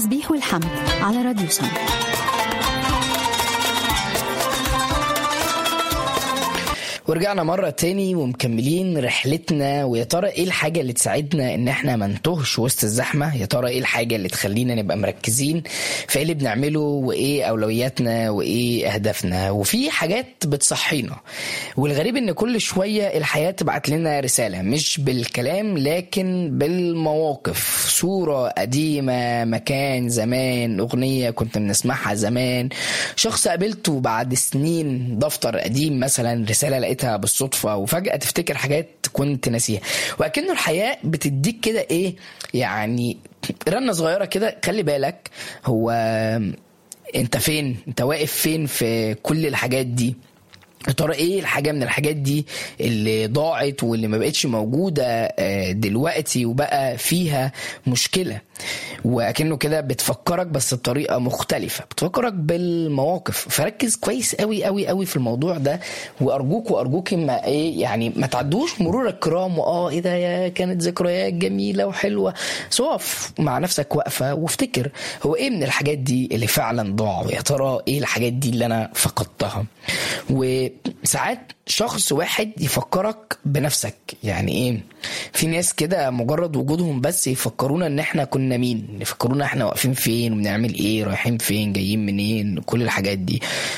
التسبيح والحمد على راديو سم ورجعنا مرة تاني ومكملين رحلتنا ويا ترى ايه الحاجة اللي تساعدنا ان احنا ما نتوهش وسط الزحمة يا ترى ايه الحاجة اللي تخلينا نبقى مركزين في ايه اللي بنعمله وايه اولوياتنا وايه اهدافنا وفي حاجات بتصحينا والغريب ان كل شوية الحياة تبعت لنا رسالة مش بالكلام لكن بالمواقف صورة قديمة مكان زمان اغنية كنت بنسمعها زمان شخص قابلته بعد سنين دفتر قديم مثلا رسالة لقيتها بالصدفة وفجأة تفتكر حاجات كنت ناسيها وأكنه الحياة بتديك كده إيه يعني رنة صغيرة كده خلي بالك هو أنت فين أنت واقف فين في كل الحاجات دي يا ترى ايه الحاجه من الحاجات دي اللي ضاعت واللي ما بقتش موجوده آه، دلوقتي وبقى فيها مشكله وكأنه كده بتفكرك بس بطريقه مختلفه بتفكرك بالمواقف فركز كويس قوي قوي قوي في الموضوع ده وارجوك وارجوك ما ايه يعني ما تعدوش مرور الكرام واه ايه ده يا كانت ذكريات جميله وحلوه بس اقف مع نفسك واقفه وافتكر هو ايه من الحاجات دي اللي فعلا ضاع ويا ترى ايه الحاجات دي اللي انا فقدتها وساعات شخص واحد يفكرك بنفسك يعني ايه في ناس كده مجرد وجودهم بس يفكرونا ان احنا كنا مين يفكرونا احنا واقفين فين وبنعمل ايه رايحين فين جايين منين كل الحاجات دي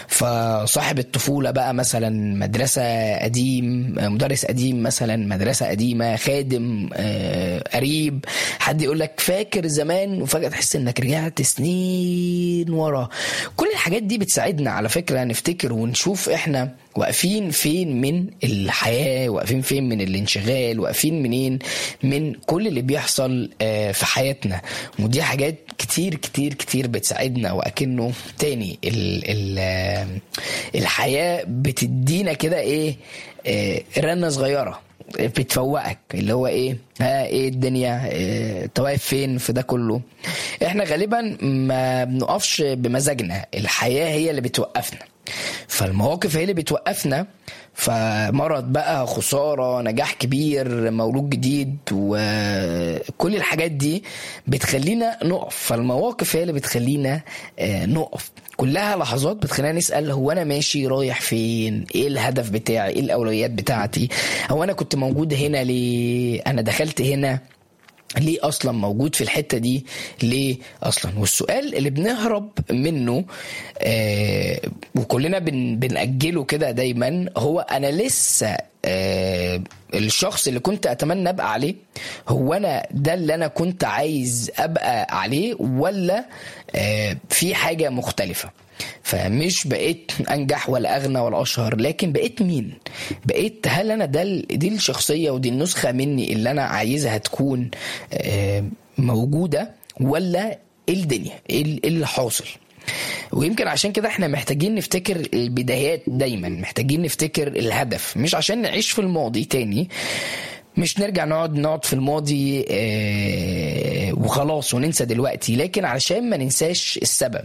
فصاحب الطفولة بقى مثلا مدرسة قديم مدرس قديم مثلا مدرسة قديمة خادم آه، قريب حد يقول لك فاكر زمان وفجأة تحس انك رجعت سنين ورا كل الحاجات دي بتساعدنا على فكرة نفتكر ونشوف احنا واقفين فين من الحياة واقفين فين من الانشغال واقفين منين من كل اللي بيحصل آه، في حياتنا ودي حاجات كتير كتير كتير بتساعدنا واكنه تاني ال ال آه، الحياة بتدينا كده ايه آه، رنة صغيرة بتفوقك اللي هو ايه ها ايه الدنيا إيه انت واقف فين في ده كله احنا غالبا ما بنقفش بمزاجنا الحياة هي اللي بتوقفنا فالمواقف هي اللي بتوقفنا فمرض بقى خسارة نجاح كبير مولود جديد وكل الحاجات دي بتخلينا نقف فالمواقف هي اللي بتخلينا آه، نقف كلها لحظات بتخلينا نسأل هو أنا ماشي رايح فين إيه الهدف بتاعي إيه الأولويات بتاعتي هو أنا كنت موجود هنا ليه أنا دخلت هنا ليه اصلا موجود في الحته دي ليه اصلا والسؤال اللي بنهرب منه آه وكلنا بن بنأجله كده دايما هو انا لسه آه الشخص اللي كنت اتمنى ابقى عليه هو انا ده اللي انا كنت عايز ابقى عليه ولا آه في حاجه مختلفه فمش بقيت انجح ولا اغنى ولا اشهر لكن بقيت مين بقيت هل انا ده ال- دي الشخصيه ودي النسخه مني اللي انا عايزها تكون آه، موجوده ولا ايه الدنيا ايه ال- إيه اللي حاصل ويمكن عشان كده احنا محتاجين نفتكر البدايات دايما محتاجين نفتكر الهدف مش عشان نعيش في الماضي تاني مش نرجع نقعد نقعد في الماضي آه، وخلاص وننسى دلوقتي لكن علشان ما ننساش السبب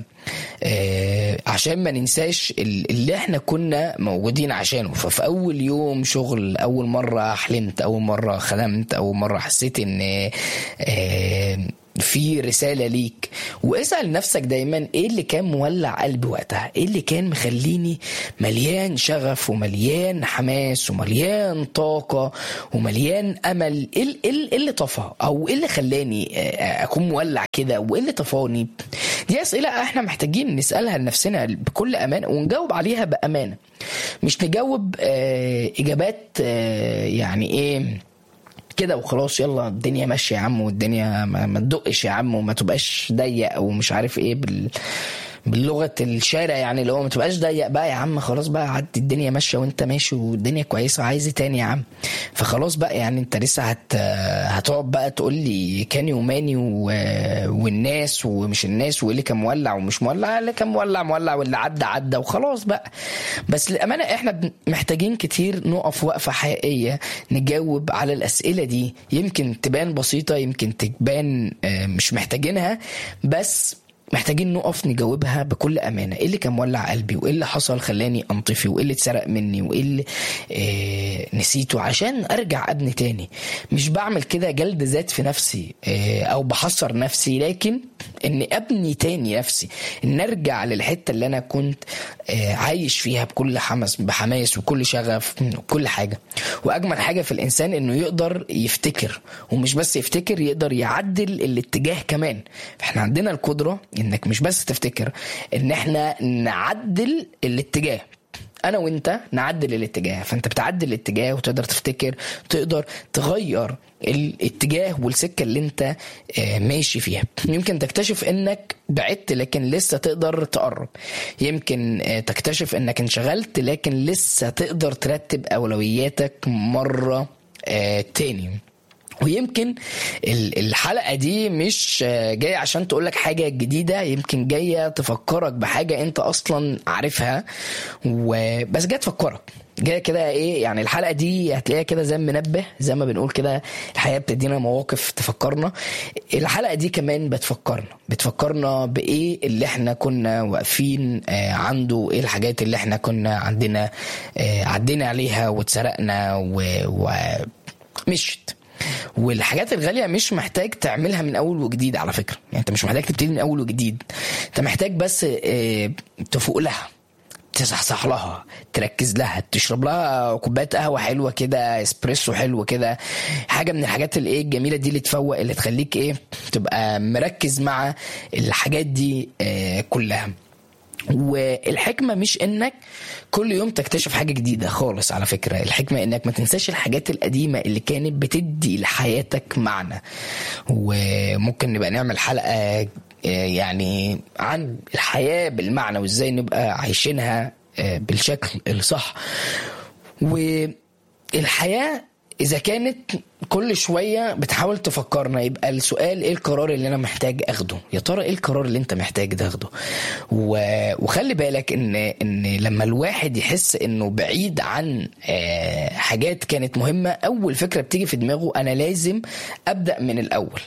آه، عشان ما ننساش ال- اللي احنا كنا موجودين عشانه ففي اول يوم شغل اول مرة حلمت اول مرة خدمت اول مرة حسيت ان آه، في رسالة ليك واسأل نفسك دايما ايه اللي كان مولع قلبي وقتها ايه اللي كان مخليني مليان شغف ومليان حماس ومليان طاقة ومليان امل ايه ال- إيه ال- إيه اللي طفى او ايه اللي خلاني آه، اكون مولع كده وايه اللي طفاني دي اسئلة احنا محتاجين نسألها لنفسنا بكل امانة ونجاوب عليها بامانة مش نجاوب آه، اجابات آه، يعني ايه كده وخلاص يلا الدنيا ماشيه يا عم والدنيا ما, ما تدقش يا عم وما تبقاش ضيق او مش عارف ايه بال باللغه الشارع يعني اللي هو ما تبقاش ضيق بقى يا عم خلاص بقى عدي الدنيا ماشيه وانت ماشي والدنيا كويسه وعايز إيه تاني يا عم فخلاص بقى يعني انت لسه هت هتقعد بقى تقول لي كاني وماني و... والناس ومش الناس وايه اللي كان مولع ومش مولع اللي كان مولع مولع واللي عدى عدى وخلاص بقى بس للامانه احنا بن- محتاجين كتير نقف وقفه حقيقيه نجاوب على الاسئله دي يمكن تبان بسيطه يمكن تبان آه، مش محتاجينها بس محتاجين نقف نجاوبها بكل امانه ايه اللي كان مولع قلبي وايه اللي حصل خلاني انطفي وايه اللي اتسرق مني وايه اللي آه نسيته عشان ارجع ابني تاني مش بعمل كده جلد ذات في نفسي آه او بحصر نفسي لكن اني ابني تاني نفسي ان ارجع للحته اللي انا كنت آه، عايش فيها بكل حماس بحماس وكل شغف وكل حاجه واجمل حاجه في الانسان انه يقدر يفتكر ومش بس يفتكر يقدر يعدل الاتجاه كمان فاحنا عندنا القدره انك مش بس تفتكر ان احنا نعدل الاتجاه انا وانت نعدل الاتجاه فانت بتعدل الاتجاه وتقدر تفتكر تقدر تغير الاتجاه والسكه اللي انت آه، ماشي فيها يمكن تكتشف انك بعدت لكن لسه تقدر تقرب يمكن آه، تكتشف انك انشغلت لكن لسه تقدر ترتب اولوياتك مره آه، تاني ويمكن ال- الحلقه دي مش آه، جايه عشان تقولك حاجه جديده يمكن جايه تفكرك بحاجه انت اصلا عارفها وبس جايه تفكرك جايه كده ايه يعني الحلقه دي هتلاقيها كده زي منبه زي ما بنقول كده الحياه بتدينا مواقف تفكرنا الحلقه دي كمان بتفكرنا بتفكرنا بايه اللي احنا كنا واقفين آه، عنده ايه الحاجات اللي احنا كنا عندنا آه، عدينا عليها واتسرقنا و- ومشت والحاجات الغاليه مش محتاج تعملها من اول وجديد على فكره يعني انت مش محتاج تبتدي من اول وجديد انت محتاج بس آه، تفوق لها تصحصح لها تركز لها تشرب لها كوبايه قهوه حلوه كده اسبريسو حلو كده حاجه من الحاجات اللي ايه الجميله دي اللي تفوق اللي تخليك ايه تبقى مركز مع الحاجات دي آه، كلها والحكمه مش انك كل يوم تكتشف حاجه جديده خالص على فكره الحكمه انك ما تنساش الحاجات القديمه اللي كانت بتدي لحياتك معنى وممكن نبقى نعمل حلقه آه، يعني عن الحياه بالمعنى وازاي نبقى عايشينها آه، بالشكل الصح والحياه اذا كانت كل شويه بتحاول تفكرنا يبقى السؤال ايه القرار اللي انا محتاج اخده يا ترى ايه القرار اللي انت محتاج تاخده و... وخلي بالك ان ان لما الواحد يحس انه بعيد عن آه، حاجات كانت مهمه اول فكره بتيجي في دماغه انا لازم ابدا من الاول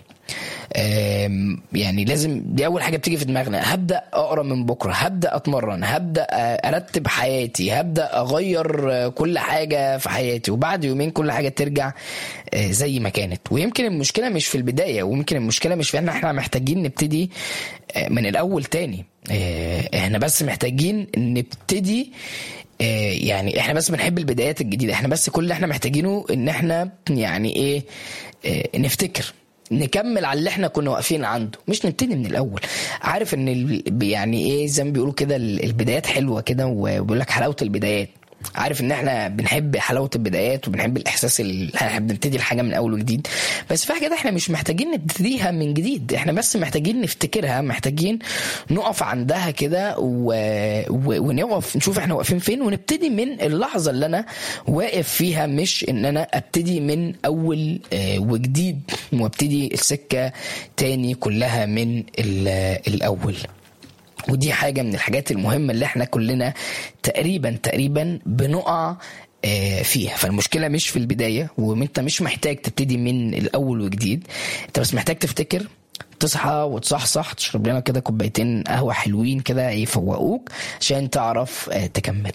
آم، يعني لازم دي اول حاجه بتيجي في دماغنا هبدا اقرا من بكره هبدا اتمرن هبدا آه، ارتب حياتي هبدا اغير آه، كل حاجه في حياتي وبعد يومين كل حاجه ترجع آه، زي ما كانت ويمكن المشكله مش في البدايه ويمكن المشكله مش في ان احنا محتاجين نبتدي آه، من الاول تاني آه، احنا بس محتاجين نبتدي آه، يعني احنا بس بنحب البدايات الجديده احنا بس كل اللي احنا محتاجينه ان احنا يعني ايه آه، نفتكر نكمل على اللي احنا كنا واقفين عنده مش نبتدي من الاول عارف ان ال- يعني ايه زي ما بيقولوا كده ال- البدايات حلوه كده وبيقول لك حلاوه البدايات عارف ان احنا بنحب حلاوه البدايات وبنحب الاحساس اللي احنا بنبتدي الحاجه من اول وجديد بس في حاجات احنا مش محتاجين نبتديها من جديد احنا بس محتاجين نفتكرها محتاجين نقف عندها كده و... و... ونقف نشوف احنا واقفين فين ونبتدي من اللحظه اللي انا واقف فيها مش ان انا ابتدي من اول آه، وجديد وابتدي السكه تاني كلها من ال- الاول ودي حاجة من الحاجات المهمة اللي احنا كلنا تقريبا تقريبا بنقع آه، فيها فالمشكلة مش في البداية وانت مش محتاج تبتدي من الأول وجديد انت بس محتاج تفتكر تصحى وتصحصح تشرب لنا كده كوبايتين قهوة حلوين كده يفوقوك عشان تعرف آه، تكمل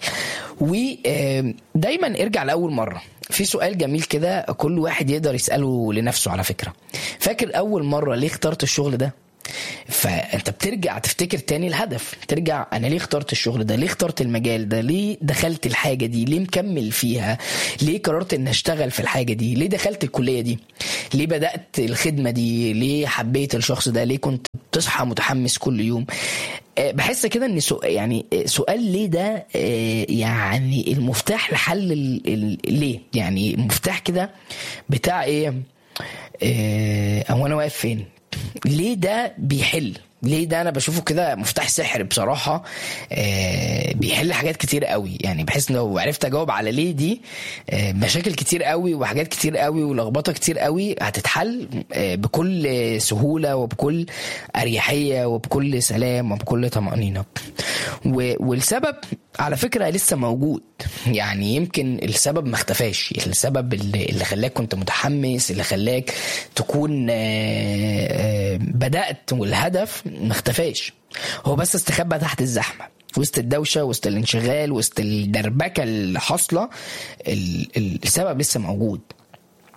ودايما ارجع لأول مرة في سؤال جميل كده كل واحد يقدر يسأله لنفسه على فكرة فاكر أول مرة ليه اخترت الشغل ده فانت بترجع تفتكر تاني الهدف ترجع انا ليه اخترت الشغل ده ليه اخترت المجال ده ليه دخلت الحاجه دي ليه مكمل فيها ليه قررت ان اشتغل في الحاجه دي ليه دخلت الكليه دي ليه بدات الخدمه دي ليه حبيت الشخص ده ليه كنت بتصحى متحمس كل يوم آه، بحس كده ان سؤال يعني آه، سؤال ليه ده آه، يعني المفتاح لحل ال- ال- ليه يعني المفتاح كده بتاع ايه آه، هو انا واقف فين ليه ده بيحل ليه ده انا بشوفه كده مفتاح سحر بصراحه آه بيحل حاجات كتير قوي يعني بحيث لو عرفت اجاوب على ليه دي آه مشاكل كتير قوي وحاجات كتير قوي ولخبطه كتير قوي هتتحل آه بكل سهوله وبكل اريحيه وبكل سلام وبكل طمانينه و- والسبب على فكره لسه موجود يعني يمكن السبب ما اختفاش السبب اللي, اللي خلاك كنت متحمس اللي خلاك تكون آه، آه، بدات والهدف ما اختفاش هو بس استخبى تحت الزحمه وسط الدوشه وسط الانشغال وسط الدربكه اللي حاصله ال- ال- السبب لسه موجود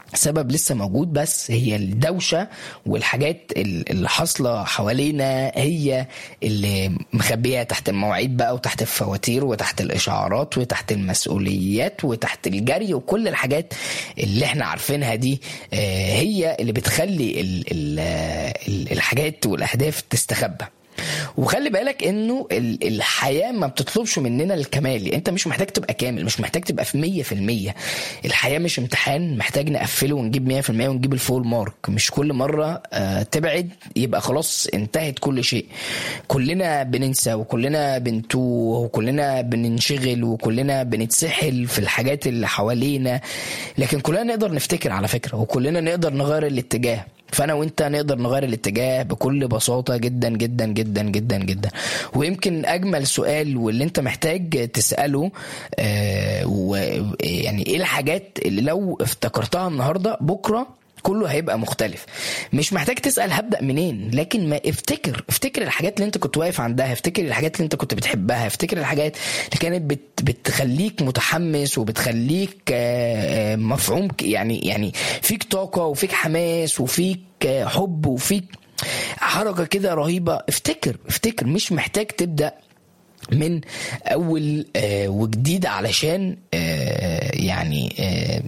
سبب لسه موجود بس هي الدوشة والحاجات ال- اللي حاصلة حوالينا هي اللي مخبية تحت المواعيد بقى وتحت الفواتير وتحت الإشعارات وتحت المسؤوليات وتحت الجري وكل الحاجات اللي احنا عارفينها دي آه، هي اللي بتخلي ال- ال- ال- الحاجات والأهداف تستخبى وخلي بالك انه ال- الحياه ما بتطلبش مننا الكمال انت مش محتاج تبقى كامل مش محتاج تبقى في مية في المية الحياه مش امتحان محتاج نقفله ونجيب مية في المية ونجيب الفول مارك مش كل مره آه، تبعد يبقى خلاص انتهت كل شيء كلنا بننسى وكلنا بنتوه وكلنا بننشغل وكلنا بنتسحل في الحاجات اللي حوالينا لكن كلنا نقدر نفتكر على فكره وكلنا نقدر نغير الاتجاه فانا وانت نقدر نغير الاتجاه بكل بساطه جدا جدا جدا جدا جدا ويمكن اجمل سؤال واللي انت محتاج تساله آه ويعني ايه الحاجات اللي لو افتكرتها النهارده بكره كله هيبقى مختلف مش محتاج تسال هبدا منين لكن ما افتكر افتكر الحاجات اللي انت كنت واقف عندها افتكر الحاجات اللي انت كنت بتحبها افتكر الحاجات اللي كانت بت بتخليك متحمس وبتخليك آه، آه، مفعوم ك- يعني يعني فيك طاقه وفيك حماس وفيك آه، حب وفيك حركه كده رهيبه افتكر افتكر مش محتاج تبدا من اول آه، وجديد علشان آه، يعني آه،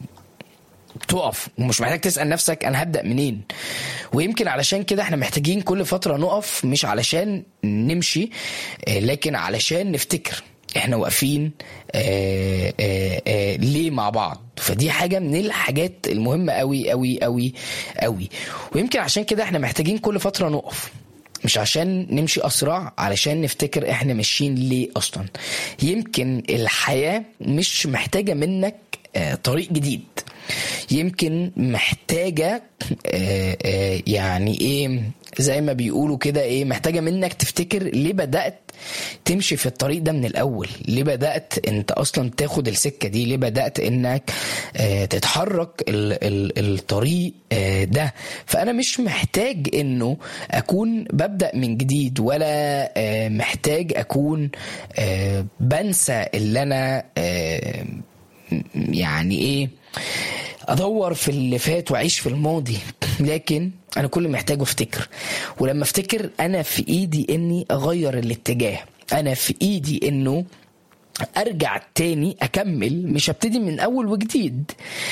تقف ومش محتاج تسال نفسك انا هبدا منين ويمكن علشان كده احنا محتاجين كل فتره نقف مش علشان نمشي آه، لكن علشان نفتكر احنا واقفين آه، آه، آه، ليه مع بعض فدي حاجه من الحاجات المهمه قوي قوي قوي قوي ويمكن عشان كده احنا محتاجين كل فتره نقف مش عشان نمشي اسرع علشان نفتكر احنا ماشيين ليه اصلا يمكن الحياه مش محتاجه منك آه، طريق جديد يمكن محتاجه آه، آه، يعني ايه زي ما بيقولوا كده ايه محتاجه منك تفتكر ليه بدات تمشي في الطريق ده من الاول ليه بدات انت اصلا تاخد السكه دي ليه بدات انك آه، تتحرك ال ال الطريق آه، ده فانا مش محتاج انه اكون ببدا من جديد ولا آه، محتاج اكون آه، بنسى اللي انا آه، يعني ايه ادور في اللي فات واعيش في الماضي لكن انا كل اللي محتاجه افتكر ولما افتكر انا في ايدي اني اغير الاتجاه انا في ايدي انه ارجع تاني اكمل مش هبتدي من اول وجديد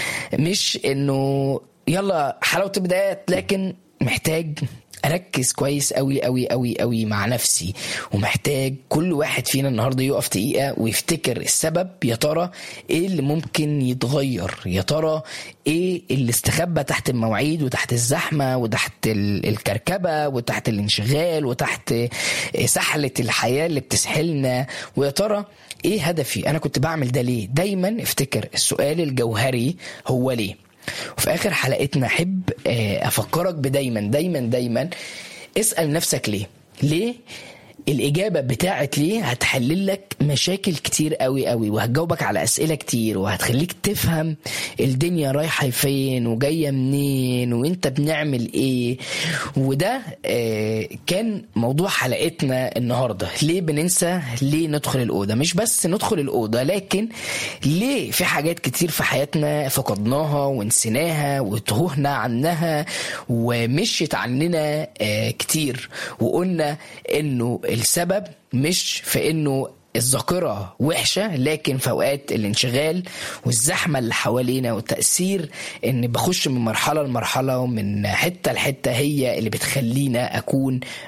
مش انه يلا حلاوه البدايات لكن محتاج اركز كويس قوي قوي قوي قوي مع نفسي ومحتاج كل واحد فينا النهارده يقف دقيقه ويفتكر السبب يا ترى ايه اللي ممكن يتغير يا ترى ايه اللي استخبى تحت المواعيد وتحت الزحمه وتحت ال- الكركبه وتحت الانشغال وتحت سحله الحياه اللي بتسحلنا ويا ترى ايه هدفي انا كنت بعمل ده ليه دايما افتكر السؤال الجوهري هو ليه وفي اخر حلقتنا احب آه، افكرك بدايما دايما دايما اسال نفسك ليه ليه الإجابة بتاعت ليه هتحلل لك مشاكل كتير قوي قوي وهتجاوبك على أسئلة كتير وهتخليك تفهم الدنيا رايحة فين وجاية منين وانت بنعمل ايه وده آه، كان موضوع حلقتنا النهاردة ليه بننسى ليه ندخل الأوضة مش بس ندخل الأوضة لكن ليه في حاجات كتير في حياتنا فقدناها ونسيناها وتهوهنا عنها ومشيت عننا آه، كتير وقلنا انه السبب مش في انه الذاكرة وحشة لكن في أوقات الانشغال والزحمة اللي حوالينا والتأثير إن بخش من مرحلة لمرحلة ومن حتة لحتة هي اللي بتخلينا أكون